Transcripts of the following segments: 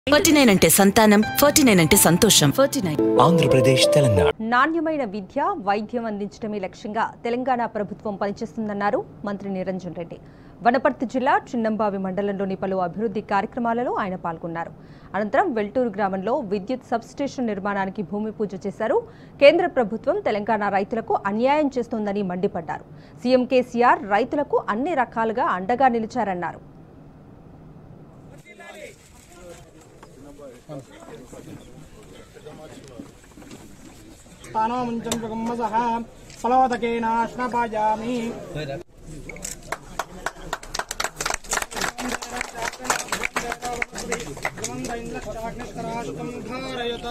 forty nine అంటే సంతానం forty nine అంటే సంతోషం ఫార్టీ నైన్ ఆంధ్రప్రదేశ్ తెలంగాణ నాణ్యమైన విద్య వైద్యం అందించడమే లక్ష్యంగా తెలంగాణ ప్రభుత్వం పనిచేస్తుందన్నారు మంత్రి నిరంజన్ రెడ్డి వనపర్తి జిల్లా చిన్నంబావి మండలంలోని పలు అభివృద్ధి కార్యక్రమాలలో ఆయన పాల్గొన్నారు అనంతరం వెల్టూరు గ్రామంలో విద్యుత్ సబ్స్టేషన్ నిర్మాణానికి భూమి పూజ చేశారు కేంద్ర ప్రభుత్వం తెలంగాణ రైతులకు అన్యాయం చేస్తోందని మండిపడ్డారు సీఎం కేసీఆర్ రైతులకు అన్ని రకాలుగా అండగా నిలిచారన్నారు స్థానముంచం జగమ్మసః ఫలవతకేనాశ్నపాయామి ధారయత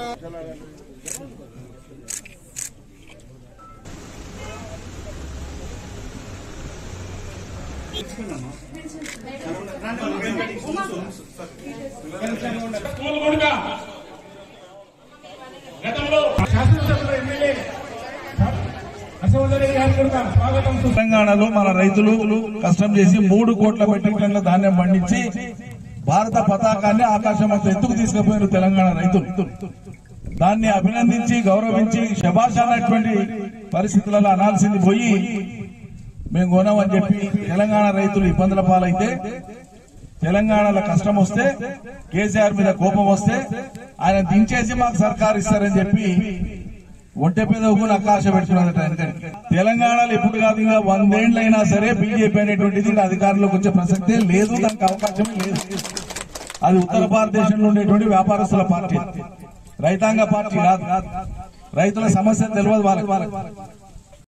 తెలంగాణలో మన రైతులు కష్టం చేసి మూడు కోట్ల మెట్రిక్ టన్నుల ధాన్యం పండించి భారత పతాకాన్ని ఆకాశం అంత ఎత్తుకు తీసుకుపోయిన తెలంగాణ రైతులు దాన్ని అభినందించి గౌరవించి శభాష్ అన్నటువంటి పరిస్థితులలో అనాల్సింది పోయి మేము కొనమని చెప్పి తెలంగాణ రైతులు ఇబ్బందుల పాలైతే తెలంగాణలో కష్టం వస్తే కేసీఆర్ మీద కోపం వస్తే ఆయన దించేసి మాకు సర్కారు ఇస్తారని చెప్పి ఒంటె మీద ఊగులు ఆకాశ పెడుతున్నదట ఎందుకంటే తెలంగాణలో ఎప్పుడు కాదు ఇంకా వందేళ్లైనా సరే బీజేపీ అనేటువంటిది ఇంకా అధికారంలోకి వచ్చే ప్రసక్తే లేదు దానికి అవకాశమే లేదు అది ఉత్తర భారతదేశంలో ఉండేటువంటి వ్యాపారస్తుల పార్టీ రైతాంగ పార్టీ కాదు రైతుల సమస్య తెలియదు వాళ్ళకి